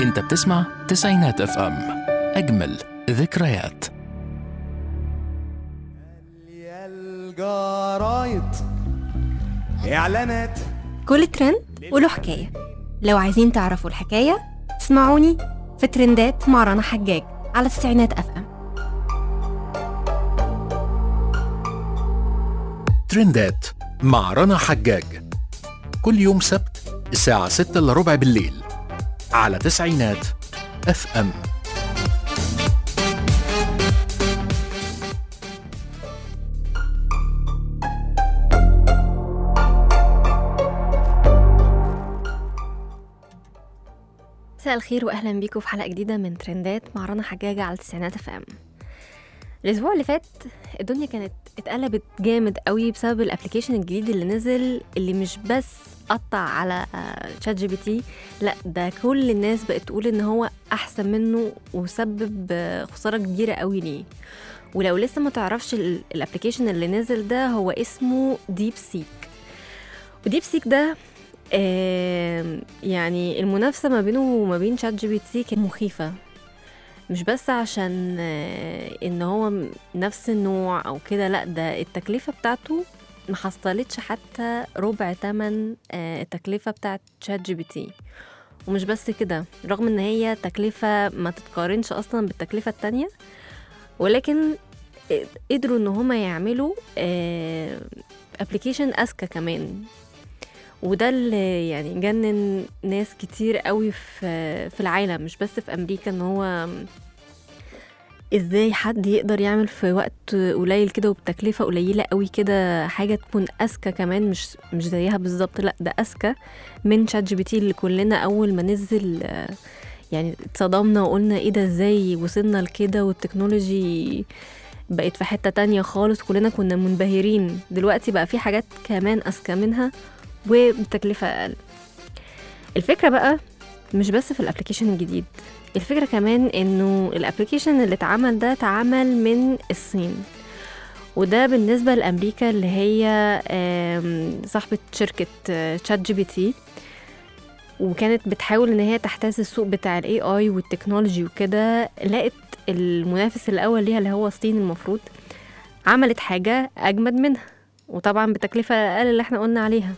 انت بتسمع تسعينات اف ام اجمل ذكريات يا الجرايد اعلانات كل ترند وله حكاية لو عايزين تعرفوا الحكاية اسمعوني في ترندات مع رنا حجاج على التسعينات اف ام ترندات مع رنا حجاج كل يوم سبت الساعة 6 الا ربع بالليل على تسعينات اف ام مساء الخير واهلا بيكم في حلقة جديدة من ترندات مع رنا حجاج على التسعينات اف ام الاسبوع اللي فات الدنيا كانت اتقلبت جامد قوي بسبب الابلكيشن الجديد اللي نزل اللي مش بس قطع على شات جي بي تي لا ده كل الناس بقت تقول ان هو احسن منه وسبب آه، خساره كبيره قوي ليه ولو لسه ما تعرفش ال- الابلكيشن اللي نزل ده هو اسمه ديب سيك وديب سيك ده آم، يعني المنافسه ما بينه وما بين شات جي بي تي كانت مخيفه مش بس عشان آه، ان هو م- نفس النوع او كده لا ده التكلفه بتاعته ما حصلتش حتى ربع تمن آه، التكلفه بتاعت شات جي بي تي ومش بس كده رغم ان هي تكلفه ما تتقارنش اصلا بالتكلفه التانية ولكن آه، قدروا ان هما يعملوا ابلكيشن اذكى كمان وده اللي يعني جنن ناس كتير قوي في في العالم مش بس في امريكا ان هو ازاي حد يقدر يعمل في وقت قليل كده وبتكلفه قليله قوي كده حاجه تكون اذكى كمان مش مش زيها بالظبط لا ده اذكى من شات جي بي تي اللي كلنا اول ما نزل آه، يعني اتصدمنا وقلنا ايه ده ازاي وصلنا لكده والتكنولوجي بقت في حته تانية خالص كلنا كنا منبهرين دلوقتي بقى في حاجات كمان اذكى منها وبتكلفة أقل الفكرة بقى مش بس في الابلكيشن الجديد الفكرة كمان انه الابلكيشن اللي اتعمل ده اتعمل من الصين وده بالنسبة لأمريكا اللي هي آم، صاحبة شركة آه، شات جي بي تي وكانت بتحاول ان هي تحتاز السوق بتاع الاي اي والتكنولوجي وكده لقت المنافس الاول ليها اللي هو الصين المفروض عملت حاجة اجمد منها وطبعا بتكلفة اقل اللي احنا قلنا عليها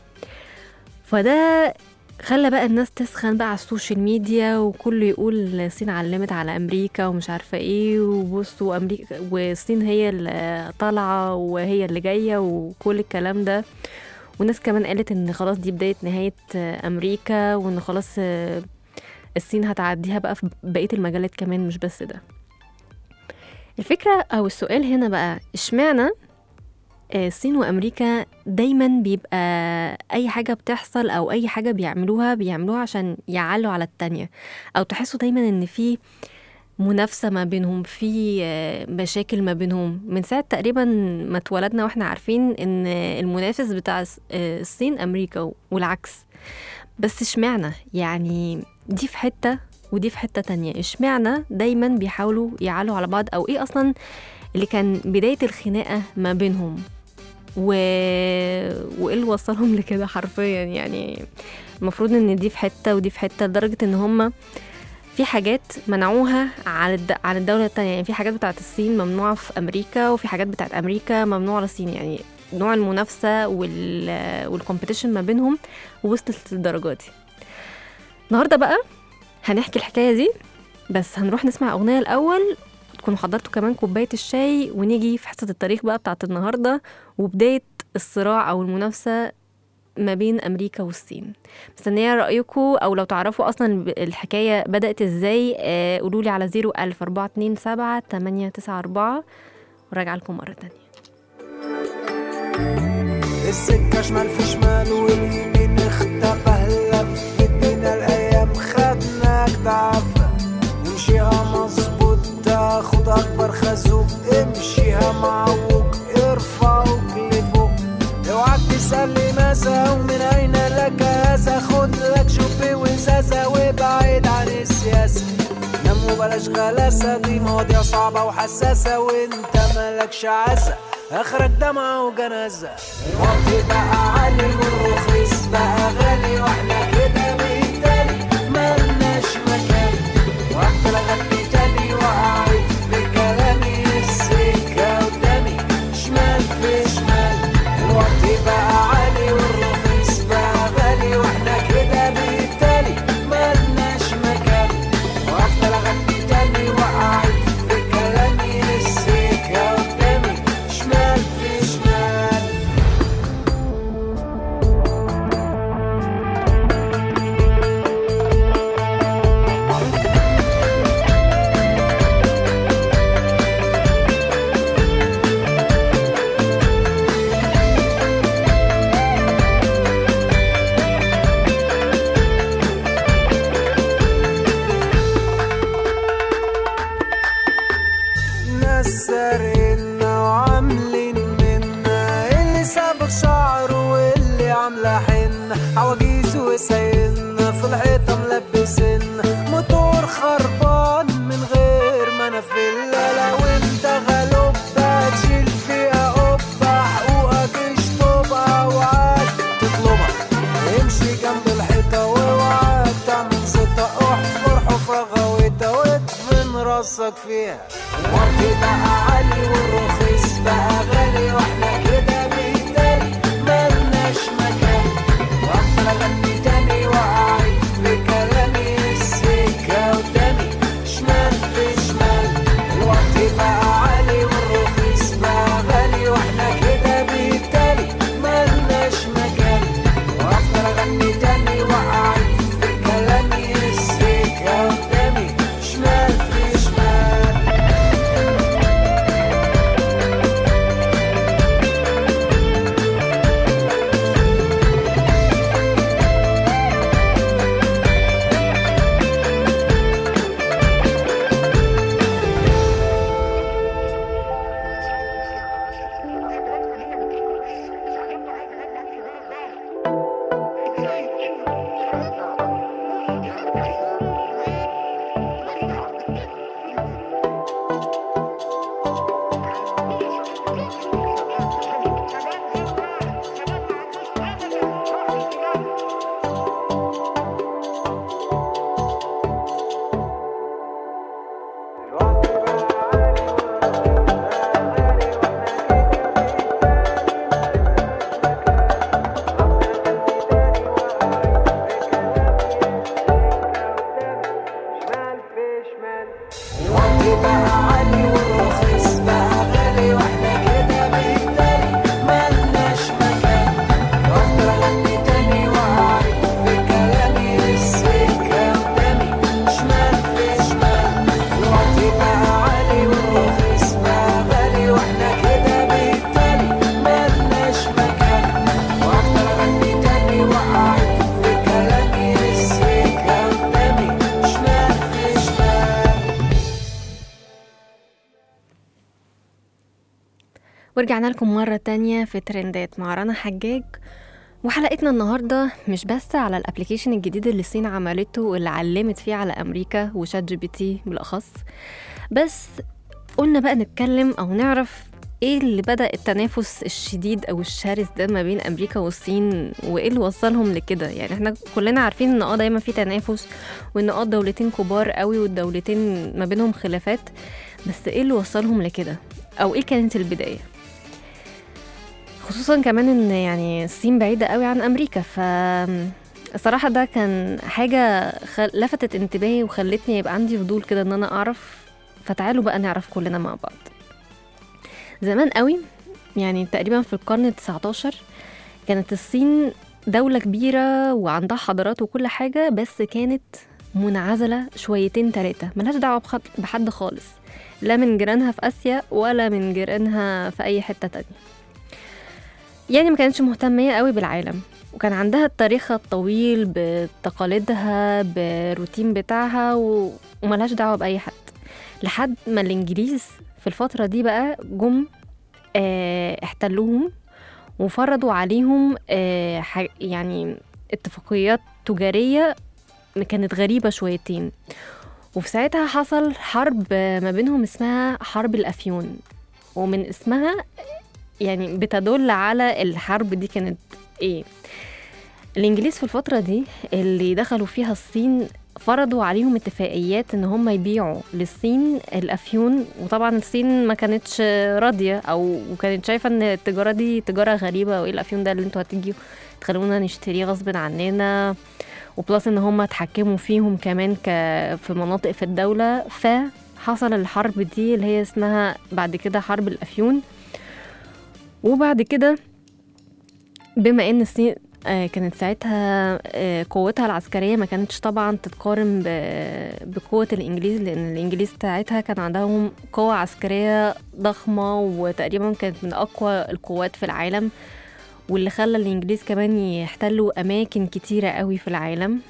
فده خلى بقى الناس تسخن بقى على السوشيال ميديا وكله يقول الصين علمت على امريكا ومش عارفه ايه وبصوا امريكا والصين هي اللي طالعه وهي اللي جايه وكل الكلام ده وناس كمان قالت ان خلاص دي بدايه نهايه امريكا وان خلاص الصين هتعديها بقى في بقيه المجالات كمان مش بس ده الفكره او السؤال هنا بقى اشمعنى آه، الصين وامريكا دايما بيبقى اي حاجه بتحصل او اي حاجه بيعملوها بيعملوها عشان يعلوا على التانية او تحسوا دايما ان في منافسه ما بينهم في آه، مشاكل ما بينهم من ساعه تقريبا ما اتولدنا واحنا عارفين ان المنافس بتاع الص- آه، الصين امريكا والعكس بس اشمعنى يعني دي في حته ودي في حته تانية اشمعنى دايما بيحاولوا يعلوا على بعض او ايه اصلا اللي كان بدايه الخناقه ما بينهم و... وايه اللي وصلهم لكده حرفيا يعني المفروض ان دي في حته ودي في حته لدرجه ان هم في حاجات منعوها على الد... على الدوله التانية يعني في حاجات بتاعت الصين ممنوعه في امريكا وفي حاجات بتاعت امريكا ممنوعه للصين يعني نوع المنافسه وال والكومبيتيشن ما بينهم وصلت للدرجه دي النهارده بقى هنحكي الحكايه دي بس هنروح نسمع اغنيه الاول تكونوا حضرتوا كمان كوبايه الشاي ونيجي في حصه التاريخ بقى بتاعت النهارده وبدايه الصراع او المنافسه ما بين امريكا والصين مستنيه رايكم او لو تعرفوا اصلا الحكايه بدات ازاي آه، قولوا لي على 01000 427 894 وراجعه لكم مره تانية السكة شمال في شمال واليمين اختفى لفت بينا الايام خدناك تعافى نمشيها مظبوط تاخد اكبر خازوق امشيها معوج ارفعوك لفوق اوعك تسألني ماذا ومن اين لك هذا خد لك شوبي وزازة وابعد عن السياسة نام وبلاش غلاسة دي مواضيع صعبة وحساسة وانت مالكش عزة اخرك دمعة وجنازة الوقت بقى عالي والرخيص بقى غالي واحنا كده بالتالي ملناش مكان عواجيز وسايقين في الحيطة ملبسين موتور خربان من غير ما انا في لو انت غلوب تشيل فيها قبة حقوقك اشطبها وعاد تطلبها امشي جنب الحيطة واوعى تعمل زيطة احفر حفرة غويطة وادفن راسك فيها الوقت بقى عالي والرخيص بقى غالي واحنا كده بيتالي ملناش مكان وافضل اغني تاني واعيد في كلامي السكة قدامي شمال في شمال الوقت بقى عالي والرخيص بقى غالي واحنا كده بيتالي ملناش مكان وافضل اغني تاني واعيد في كلامي السكة قدامي شمال في شمال الوقت بقى عالي والرخيص بقى غالي واحنا كده بيتالي ملناش مكان وافضل اغني تاني واعيد في كلامي السكة قدامي شمال في شمال الوقت بقى عالي والرخيص بقى غالي واحنا كده بيتالي ملناش مكان وافضل اغني تاني واعيد في كلامي السكة قدامي شمال في شمال ورجعنا لكم مرة تانية في ترندات مع رنا حجاج وحلقتنا النهاردة مش بس على الابليكيشن الجديد اللي الصين عملته واللي علمت فيه على أمريكا وشات جي بي تي بالأخص بس قلنا بقى نتكلم أو نعرف ايه اللي بدأ التنافس الشديد أو الشرس ده ما بين أمريكا والصين وايه اللي وصلهم لكده يعني احنا كلنا عارفين ان اه دايما في تنافس وان اه دولتين كبار قوي والدولتين ما بينهم خلافات بس ايه اللي وصلهم لكده او ايه كانت البدايه خصوصا كمان ان يعني الصين بعيده قوي عن امريكا ف الصراحة ده كان حاجة خل... لفتت انتباهي وخلتني يبقى عندي فضول كده ان انا اعرف فتعالوا بقى نعرف كلنا مع بعض زمان قوي يعني تقريبا في القرن التسعتاشر كانت الصين دولة كبيرة وعندها حضارات وكل حاجة بس كانت منعزلة شويتين تلاتة ملهاش دعوة بخد- بحد خالص لا من جيرانها في آسيا ولا من جيرانها في أي حتة تانية يعني ما كانتش مهتمية قوي بالعالم وكان عندها تاريخها الطويل بتقاليدها بالروتين بتاعها و... وملهاش دعوة بأي حد لحد ما الإنجليز في الفترة دي بقى جم آه احتلوهم وفرضوا عليهم آه ح- يعني اتفاقيات تجارية كانت غريبة شويتين وفي ساعتها حصل حرب آه، ما بينهم اسمها حرب الأفيون ومن اسمها يعني بتدل على الحرب دي كانت ايه الانجليز في الفترة دي اللي دخلوا فيها الصين فرضوا عليهم اتفاقيات ان هم يبيعوا للصين الافيون وطبعا الصين ما كانتش راضية او وكانت شايفة ان التجارة دي تجارة غريبة وايه الافيون ده اللي انتوا هتيجوا تخلونا نشتريه غصب عننا وبلس ان هم اتحكموا فيهم كمان ك في مناطق في الدولة فحصل الحرب دي اللي هي اسمها بعد كده حرب الافيون وبعد كده بما ان الصين آه، كانت ساعتها آه، قوتها العسكرية ما كانتش طبعا تتقارن ب- بقوة الإنجليز لأن الإنجليز ساعتها كان عندهم قوة عسكرية ضخمة وتقريبا كانت من أقوى القوات في العالم واللي خلى الإنجليز كمان يحتلوا أماكن كتيرة قوي في العالم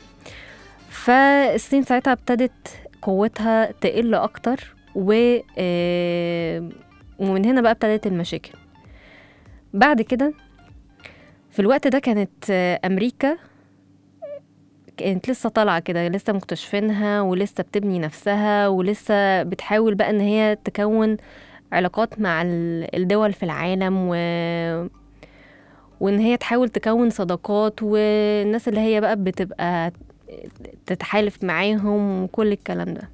فالصين ساعتها ابتدت قوتها تقل أكتر و آه، ومن هنا بقى ابتدت المشاكل بعد كده في الوقت ده كانت آه، أمريكا كانت لسه طالعة كده لسه مكتشفينها ولسه بتبني نفسها ولسه بتحاول بقى إن هي تكون علاقات مع ال- الدول في العالم و... وإن هي تحاول تكون صداقات والناس اللي هي بقى بتبقى تتحالف معاهم وكل الكلام ده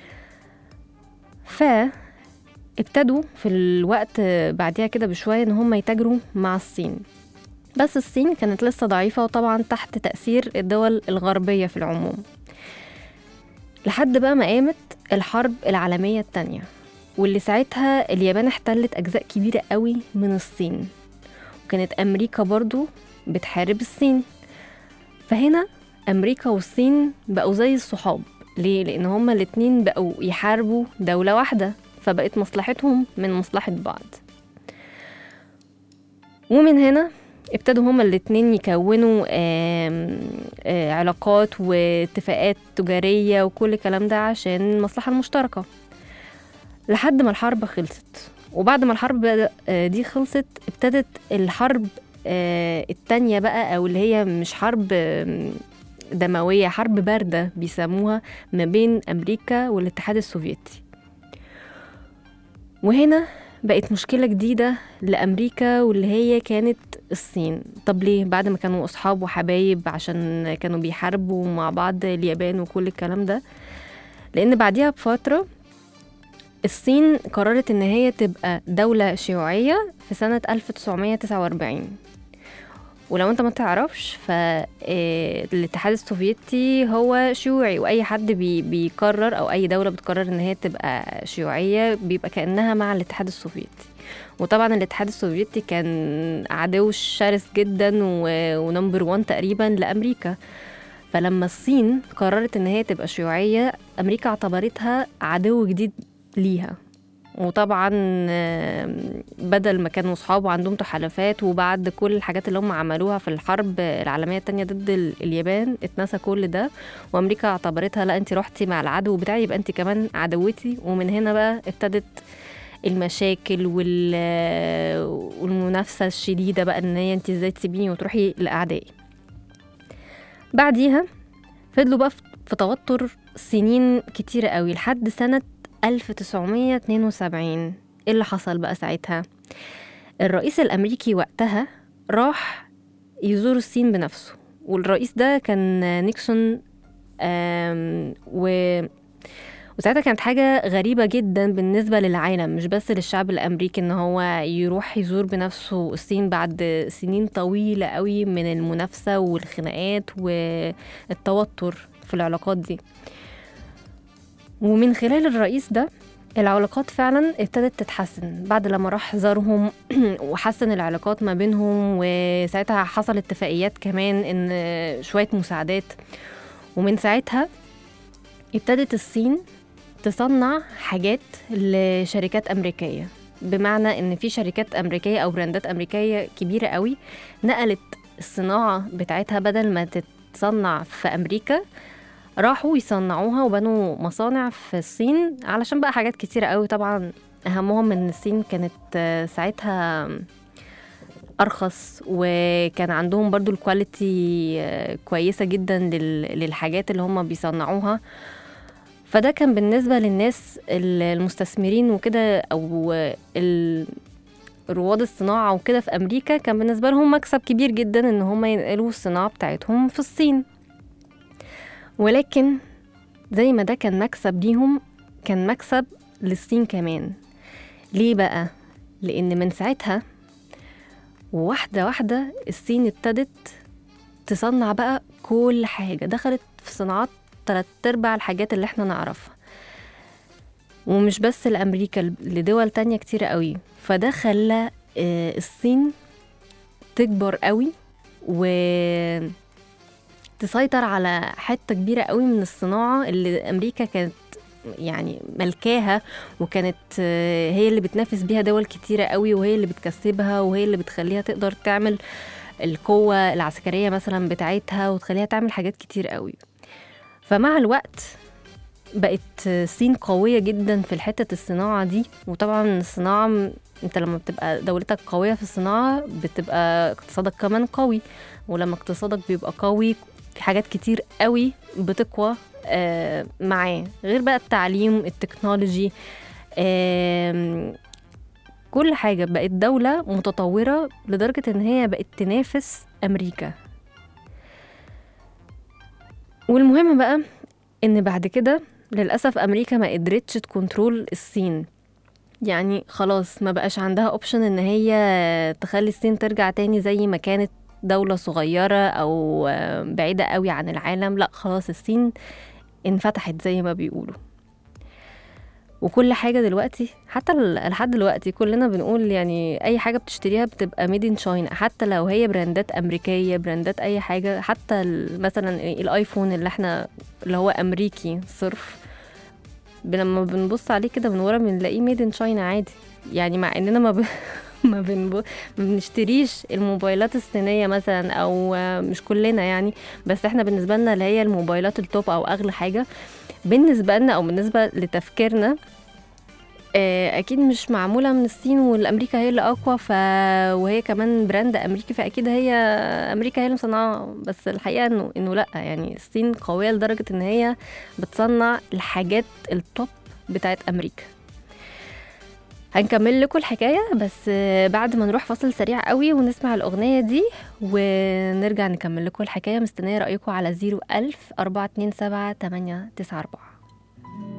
فابتدوا في الوقت بعديها كده بشوية إن هم يتاجروا مع الصين بس الصين كانت لسه ضعيفة وطبعا تحت تأثير الدول الغربية في العموم لحد بقى ما قامت الحرب العالمية التانية واللي ساعتها اليابان احتلت أجزاء كبيرة قوي من الصين وكانت أمريكا برضو بتحارب الصين فهنا أمريكا والصين بقوا زي الصحاب ليه؟ لأن هما الاتنين بقوا يحاربوا دولة واحدة فبقت مصلحتهم من مصلحة بعض ومن هنا ابتدوا هما الاتنين يكونوا آم، آه، علاقات واتفاقات تجارية وكل الكلام ده عشان المصلحة المشتركة لحد ما الحرب خلصت وبعد ما الحرب بدأ- آه، دي خلصت ابتدت الحرب آه، التانية بقى أو اللي هي مش حرب آم، دموية حرب باردة بيسموها ما بين أمريكا والاتحاد السوفيتي وهنا بقت مشكلة جديدة لأمريكا واللي هي كانت الصين طب ليه بعد ما كانوا أصحاب وحبايب عشان كانوا بيحاربوا مع بعض اليابان وكل الكلام ده لأن بعديها بفترة الصين قررت إن هي تبقى دولة شيوعية في سنة 1949 ولو انت ما تعرفش فالاتحاد السوفيتي هو شيوعي واي حد بي بيقرر او اي دوله بتقرر ان هي تبقى شيوعيه بيبقى كانها مع الاتحاد السوفيتي وطبعا الاتحاد السوفيتي كان عدو شرس جدا و- ونمبر وان تقريبا لامريكا فلما الصين قررت ان هي تبقى شيوعيه امريكا اعتبرتها عدو جديد ليها وطبعا آم، بدل ما كانوا صحاب وعندهم تحالفات وبعد كل الحاجات اللي هم عملوها في الحرب العالمية التانية ضد ال- اليابان اتنسى كل ده وأمريكا اعتبرتها لا أنت رحتي مع العدو بتاعي يبقى أنت كمان عدوتي ومن هنا بقى ابتدت المشاكل وال والمنافسة الشديدة بقى إن هي أنت إزاي تسيبيني وتروحي لأعدائي بعديها فضلوا بقى في- في توتر سنين كتيرة قوي لحد سنة 1972 ايه اللي حصل بقى ساعتها الرئيس الامريكي وقتها راح يزور الصين بنفسه والرئيس ده كان نيكسون آم، و وساعتها كانت حاجة غريبة جدا بالنسبة للعالم مش بس للشعب الأمريكي إن هو يروح يزور بنفسه الصين بعد سنين طويلة قوي من المنافسة والخناقات والتوتر في العلاقات دي ومن خلال الرئيس ده العلاقات فعلا ابتدت تتحسن بعد لما راح زارهم وحسن العلاقات ما بينهم وساعتها حصل اتفاقيات كمان ان شوية مساعدات ومن ساعتها ابتدت الصين تصنع حاجات لشركات أمريكية بمعنى ان في شركات أمريكية أو براندات أمريكية كبيرة قوي نقلت الصناعة بتاعتها بدل ما تتصنع في أمريكا راحوا يصنعوها وبنوا مصانع في الصين علشان بقى حاجات كتيرة قوي طبعا أهمهم إن الصين كانت آه، ساعتها أرخص وكان عندهم برضو الكواليتي آه، كويسة جدا لل- للحاجات اللي هم بيصنعوها فده كان بالنسبة للناس ال- المستثمرين وكده أو ال- رواد الصناعة وكده في أمريكا كان بالنسبة لهم مكسب كبير جدا إن هم ينقلوا الصناعة بتاعتهم في الصين ولكن زي ما ده كان مكسب ليهم كان مكسب للصين كمان ليه بقى؟ لأن من ساعتها واحدة واحدة الصين ابتدت تصنع بقى كل حاجة دخلت في صناعات تلات أرباع الحاجات اللي احنا نعرفها ومش بس لأمريكا لدول تانية كتيرة قوي فده خلى آه، الصين تكبر قوي و تسيطر على حتة كبيرة قوي من الصناعة اللي أمريكا كانت يعني ملكاها وكانت آه، هي اللي بتنافس بيها دول كتيرة قوي وهي اللي بتكسبها وهي اللي بتخليها تقدر تعمل القوة العسكرية مثلا بتاعتها وتخليها تعمل حاجات كتير قوي فمع الوقت بقت الصين قوية جدا في حتة الصناعة دي وطبعا الصناعة م- انت لما بتبقى دولتك قوية في الصناعة بتبقى اقتصادك كمان قوي ولما اقتصادك بيبقى قوي في حاجات كتير قوي بتقوى آه، معاه غير بقى التعليم التكنولوجي آم، كل حاجة بقت دولة متطورة لدرجة إن هي بقت تنافس أمريكا والمهم بقى إن بعد كده للأسف أمريكا ما قدرتش تكنترول الصين يعني خلاص ما بقاش عندها اوبشن ان هي تخلي الصين ترجع تاني زي ما كانت دولة صغيرة او آه، بعيدة قوي عن العالم لا خلاص الصين انفتحت زي ما بيقولوا وكل حاجة دلوقتي حتى ال- لحد دلوقتي كلنا بنقول يعني أي حاجة بتشتريها بتبقى ميد ان شاينا حتى لو هي براندات أمريكية براندات أي حاجة حتى ال- مثلا الآيفون اللي احنا اللي هو أمريكي صرف ب- لما بنبص عليه كده من ورا بنلاقيه ميد ان شاينا عادي يعني مع اننا ما ب... ما, بنب... ما بنشتريش الموبايلات الصينية مثلا او آه، مش كلنا يعني بس احنا بالنسبة لنا اللي هي الموبايلات التوب او اغلى حاجة بالنسبة لنا او بالنسبة لتفكيرنا آه، اكيد مش معمولة من الصين والامريكا هي اللي اقوى ف... وهي كمان براند امريكي فاكيد هي امريكا هي اللي مصنعاها بس الحقيقة انه انه لا يعني الصين قوية لدرجة ان هي بتصنع الحاجات التوب بتاعت امريكا هنكمل لكم الحكايه بس آه، بعد ما نروح فاصل سريع قوي ونسمع الاغنيه دي ونرجع نكمل لكم الحكايه مستنيه رايكم على 01000 427 894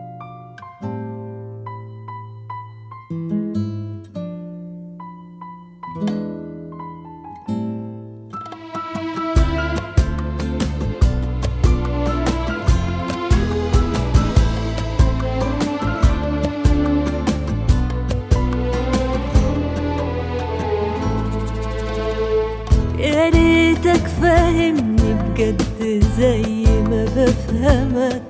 يا ريتك فاهمني بجد زي ما بفهمك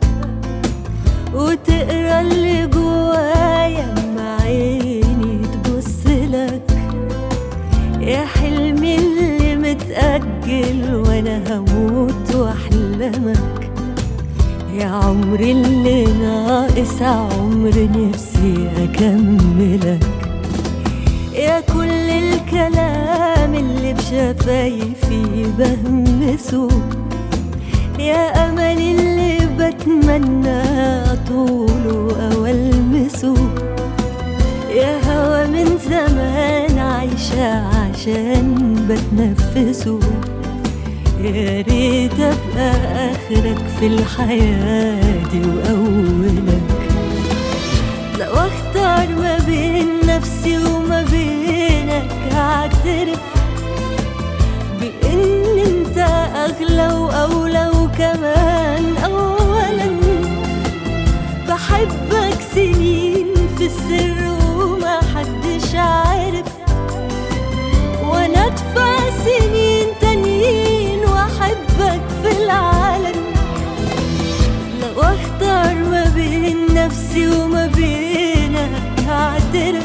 وتقرا اللي جوايا مع عيني تبص لك يا حلمي اللي متأجل وانا هموت واحلمك يا عمري اللي ناقص عمر نفسي اكملك يا كل الكلام اللي بشفايفي بهمسه يا أمل اللي بتمنى طوله أو ألمسه يا هوا من زمان عايشة عشان بتنفسه يا ريت أبقى آخرك في الحياة دي وأولك لو اختار ما بين نفسي وما بينك هعترف بان انت اغلى واولى وكمان اولا بحبك سنين في السر وما حدش عارف وانا ادفع سنين تانيين واحبك في العالم لو اختار ما بين نفسي وما بينك هعترف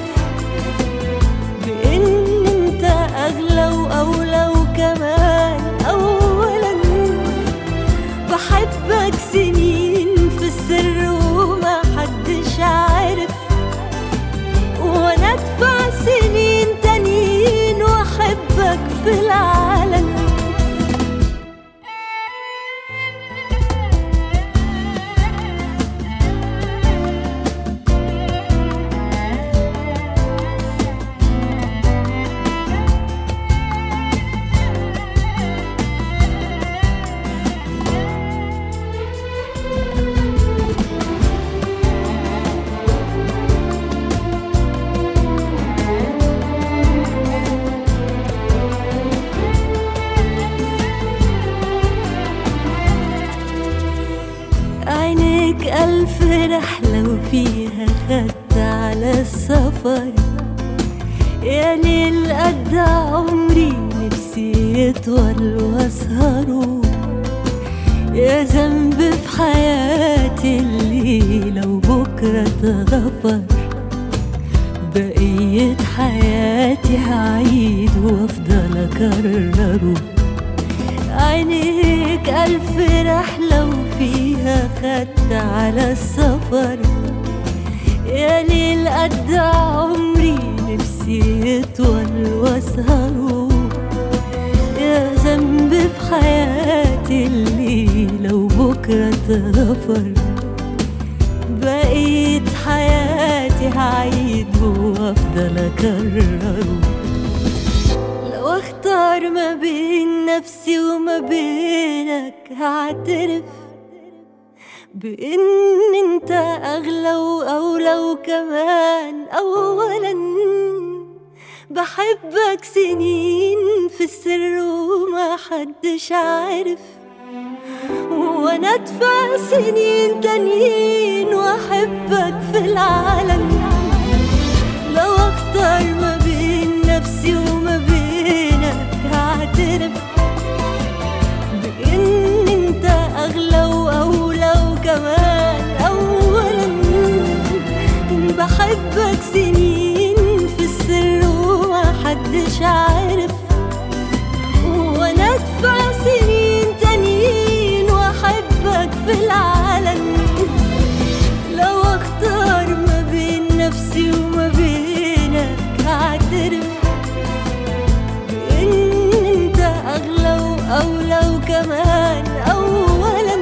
بان انت اغلى واولى وكمان اولا بحبك سنين في السر وما حدش عارف وانا ادفع سنين تانيين واحبك في العالم عينيك ألف رحلة وفيها خدت على السفر يا ليل قد عمري نفسي يطول واسهره يا ذنب في حياتي اللي لو بكرة اتغفر بقية حياتي هعيد وافضل اكرره عينيك ألف رحلة وفيها خدت على السفر يا ليل قد عمري نفسي يطول واسهره يا ذنب في حياتي اللي لو بكرة اتغفر بقيت حياتي هعيد وافضل اكرره لو اختار ما بين نفسي وما بينك هعترف بان انت اغلى واولى وكمان اولا بحبك سنين في السر وما حدش عارف وانا ادفع سنين تانيين واحبك في العالم لو اختار ما بين نفسي وما بينك هعترف بان انت اغلى واولى وكمان اولا بحبك سنين في السر وما حدش عارف وانا ادفع سنين تانيين واحبك في العالم لو اختار ما بين نفسي وما بينك هعترف بان انت اغلى واولى وكمان اولا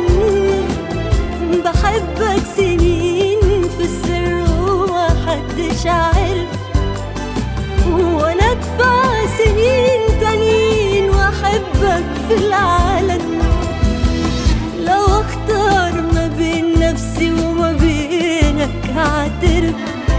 بحبك سنين في السر وما حدش عارف وانا ادفع سنين تانيين واحبك في العالم لو اختار ما بين نفسي وما بينك هعترف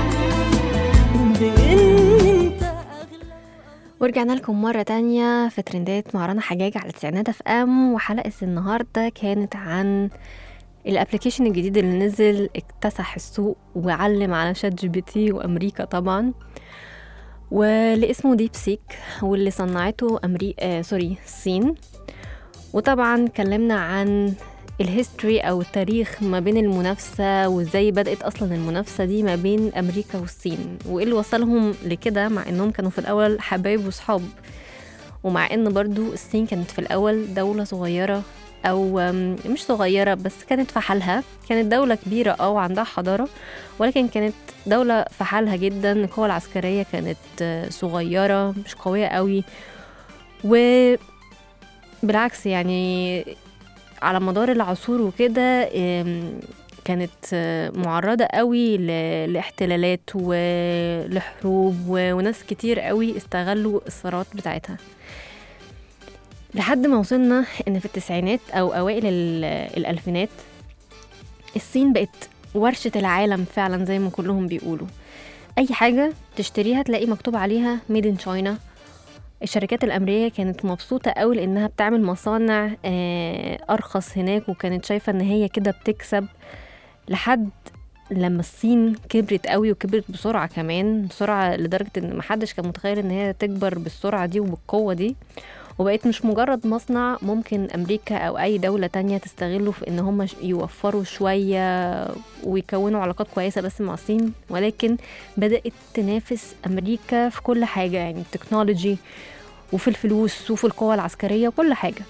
بان انت اغلى ورجعنا لكم مرة تانية في ترندات مع رنا حجاج على تسعينات اف ام وحلقة النهاردة كانت عن الابلكيشن الجديد اللي نزل اكتسح السوق وعلم على شات جي بي تي وامريكا طبعا واللي اسمه ديب سيك واللي صنعته أمريكا آه سوري الصين وطبعا اتكلمنا عن الهيستوري او التاريخ ما بين المنافسه وازاي بدات اصلا المنافسه دي ما بين امريكا والصين وايه اللي وصلهم لكده مع انهم كانوا في الاول حبايب وصحاب ومع ان برضو الصين كانت في الاول دوله صغيره او أم، مش صغيره بس كانت في حالها كانت دوله كبيره اه وعندها حضاره ولكن كانت دوله في حالها جدا القوى العسكريه كانت آه، صغيره مش قويه قوي وبالعكس يعني على مدار العصور وكده آم، كانت آه، معرضة قوي ل- لاحتلالات ولحروب و- وناس كتير قوي استغلوا الثروات بتاعتها لحد ما وصلنا ان في التسعينات او اوائل ال- الالفينات الصين بقت ورشة العالم فعلا زي ما كلهم بيقولوا اي حاجة تشتريها تلاقي مكتوب عليها ميد ان تشاينا الشركات الأمريكية كانت مبسوطة قوي لأنها بتعمل مصانع آه، أرخص هناك وكانت شايفة إن هي كده بتكسب لحد لما الصين كبرت قوي وكبرت بسرعة كمان بسرعة لدرجة إن محدش كان متخيل إن هي تكبر بالسرعة دي وبالقوة دي وبقت مش مجرد مصنع ممكن أمريكا أو أي دولة تانية تستغله في إن هم ش- يوفروا شوية ويكونوا علاقات كويسة بس مع الصين ولكن بدأت تنافس أمريكا في كل حاجة يعني التكنولوجي وفي الفلوس وفي القوة العسكرية وكل حاجة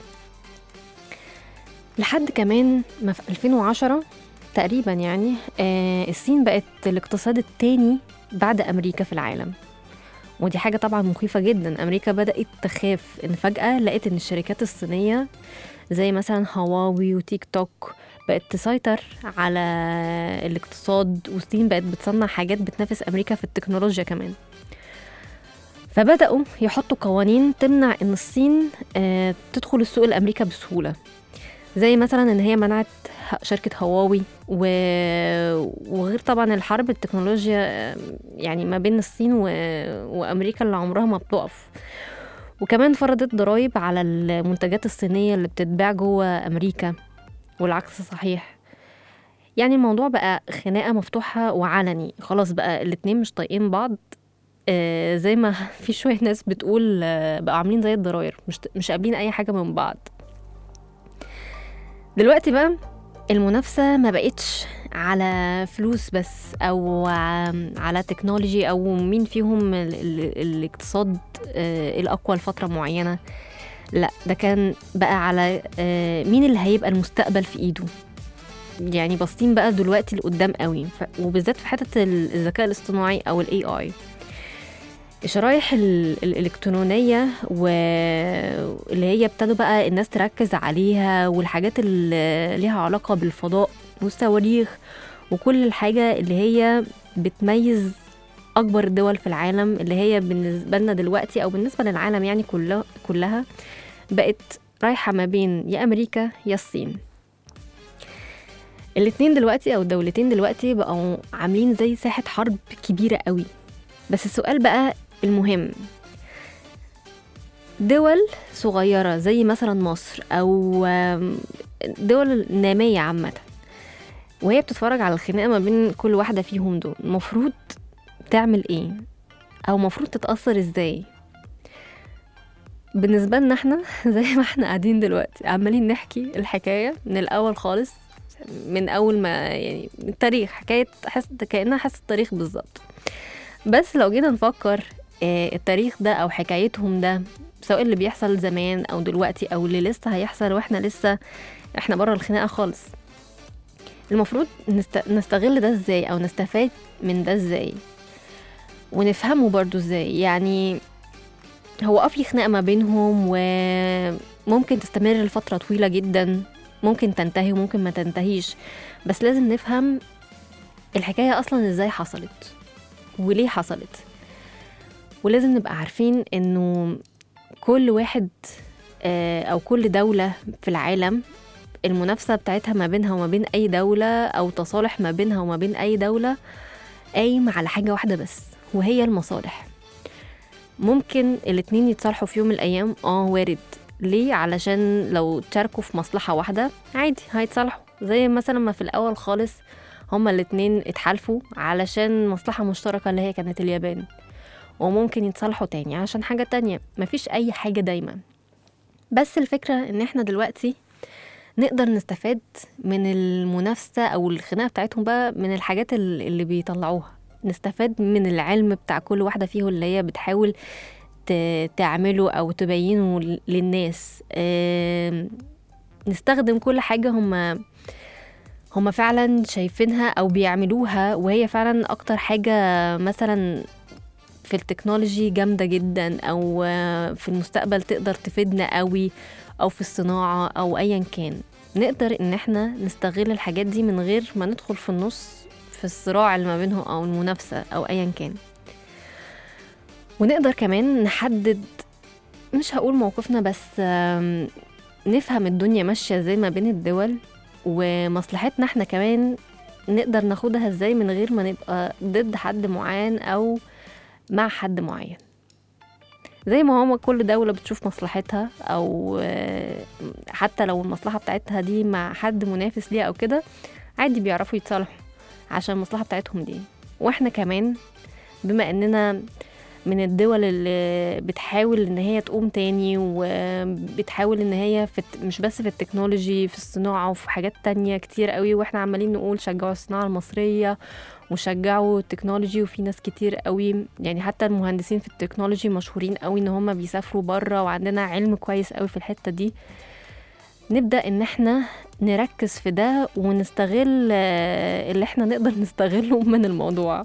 لحد كمان ما في 2010 تقريبا يعني آه الصين بقت الاقتصاد التاني بعد أمريكا في العالم ودي حاجة طبعا مخيفة جدا أمريكا بدأت تخاف إن فجأة لقيت إن الشركات الصينية زي مثلا هواوي وتيك توك بقت تسيطر على الاقتصاد والصين بقت بتصنع حاجات بتنافس أمريكا في التكنولوجيا كمان فبدأوا يحطوا قوانين تمنع إن الصين آه، تدخل السوق الأمريكا بسهولة زي مثلا إن هي منعت ه- شركة هواوي و... وغير طبعا الحرب التكنولوجيا آه، يعني ما بين الصين و... وأمريكا اللي عمرها ما بتقف وكمان فرضت ضرائب على المنتجات الصينية اللي بتتباع جوه أمريكا والعكس صحيح يعني الموضوع بقى خناقة مفتوحة وعلني خلاص بقى الاتنين مش طايقين بعض آه، زي ما في شوية ناس بتقول آه، بقوا عاملين زي الضراير مش مش قابلين أي حاجة من بعض دلوقتي بقى المنافسة ما بقتش على فلوس بس أو عم- على تكنولوجي أو مين فيهم ال ال الاقتصاد آه، الأقوى لفترة معينة لا ده كان بقى على آه، مين اللي هيبقى المستقبل في إيده يعني باصين بقى دلوقتي لقدام قوي ف- وبالذات في حتة ال- الذكاء الاصطناعي أو ال AI الشرايح ال- الإلكترونية واللي هي ابتدوا بقى الناس تركز عليها والحاجات اللي ليها علاقة بالفضاء والصواريخ وكل الحاجة اللي هي بتميز أكبر الدول في العالم اللي هي بالنسبة لنا دلوقتي أو بالنسبة للعالم يعني كله كلها بقت رايحة ما بين يا أمريكا يا الصين الاتنين دلوقتي أو الدولتين دلوقتي بقوا عاملين زي ساحة حرب كبيرة قوي بس السؤال بقى المهم دول صغيرة زي مثلا مصر أو آم، دول نامية عامة وهي بتتفرج على الخناقة ما بين كل واحدة فيهم دول المفروض تعمل ايه أو المفروض تتأثر ازاي بالنسبة لنا احنا زي ما احنا قاعدين دلوقتي عمالين نحكي الحكاية من الأول خالص من أول ما يعني التاريخ حكاية حس كأنها حس التاريخ بالظبط بس لو جينا نفكر آه، التاريخ ده او حكايتهم ده سواء اللي بيحصل زمان او دلوقتي او اللي لسه هيحصل واحنا لسه احنا بره الخناقه خالص المفروض نست... نستغل ده ازاي او نستفاد من ده ازاي ونفهمه برضو ازاي يعني هو اه في خناقه ما بينهم وممكن تستمر لفتره طويله جدا ممكن تنتهي وممكن ما تنتهيش بس لازم نفهم الحكايه اصلا ازاي حصلت وليه حصلت ولازم نبقى عارفين انه كل واحد آه، او كل دولة في العالم المنافسة بتاعتها ما بينها وما بين اي دولة او تصالح ما بينها وما بين اي دولة قايم على حاجة واحدة بس وهي المصالح ممكن الاتنين يتصالحوا في يوم من الايام اه وارد ليه علشان لو تشاركوا في مصلحة واحدة عادي هيتصالحوا زي مثلا ما في الاول خالص هما الاتنين اتحالفوا علشان مصلحة مشتركة اللي هي كانت اليابان وممكن يتصالحوا تاني عشان حاجة تانية مفيش أي حاجة دايما بس الفكرة إن إحنا دلوقتي نقدر نستفاد من المنافسة أو الخناقة بتاعتهم بقى من الحاجات ال- اللي بيطلعوها نستفاد من العلم بتاع كل واحدة فيهم اللي هي بتحاول ت- تعمله أو تبينه ل- للناس آم، نستخدم كل حاجة هما هما فعلا شايفينها او بيعملوها وهي فعلا اكتر حاجة مثلا في التكنولوجي جامدة جدا او آه، في المستقبل تقدر تفيدنا قوي او في الصناعة او ايا كان نقدر ان احنا نستغل الحاجات دي من غير ما ندخل في النص في الصراع اللي ما بينهم او المنافسة او ايا كان ونقدر كمان نحدد مش هقول موقفنا بس آم، نفهم الدنيا ماشية ازاي ما بين الدول ومصلحتنا احنا كمان نقدر ناخدها ازاي من غير ما نبقى ضد حد معين او مع حد معين زي ما هما كل دولة بتشوف مصلحتها أو آه، حتى لو المصلحة بتاعتها دي مع حد منافس ليها أو كده عادي بيعرفوا يتصالحوا عشان المصلحة بتاعتهم دي واحنا كمان بما اننا من الدول اللي بتحاول ان هي تقوم تاني وبتحاول ان هي في الت- مش بس في التكنولوجي في الصناعة وفي حاجات تانية كتير قوي واحنا عمالين نقول شجعوا الصناعة المصرية وشجعوا التكنولوجي وفي ناس كتير قوي يعني حتى المهندسين في التكنولوجي مشهورين قوي ان هم بيسافروا بره وعندنا علم كويس قوي في الحتة دي نبدأ ان احنا نركز في ده ونستغل آه، اللي احنا نقدر نستغله من الموضوع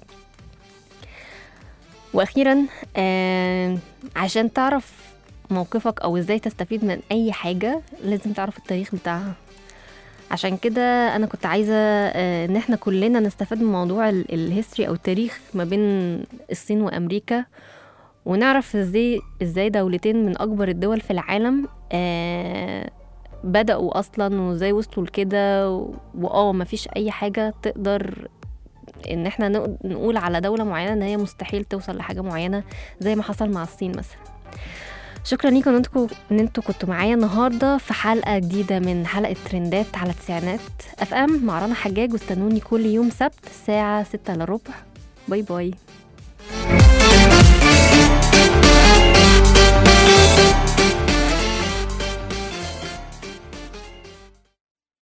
واخيرا آه، عشان تعرف موقفك او ازاي تستفيد من اي حاجة لازم تعرف التاريخ بتاعها عشان كده انا كنت عايزة آه، ان احنا كلنا نستفاد من موضوع ال- الهيستوري او التاريخ ما بين الصين وامريكا ونعرف ازاي ازاي دولتين من اكبر الدول في العالم آه، بدأوا اصلا وازاي وصلوا لكده و- واه مفيش اي حاجة تقدر ان احنا نق- نقول على دولة معينة ان هي مستحيل توصل لحاجة معينة زي ما حصل مع الصين مثلا شكرا ليكم ان انتوا ان انتوا كنتوا معايا النهارده في حلقه جديده من حلقه ترندات على تسعينات اف ام مع رنا حجاج واستنوني كل يوم سبت الساعه 6 الا ربع باي باي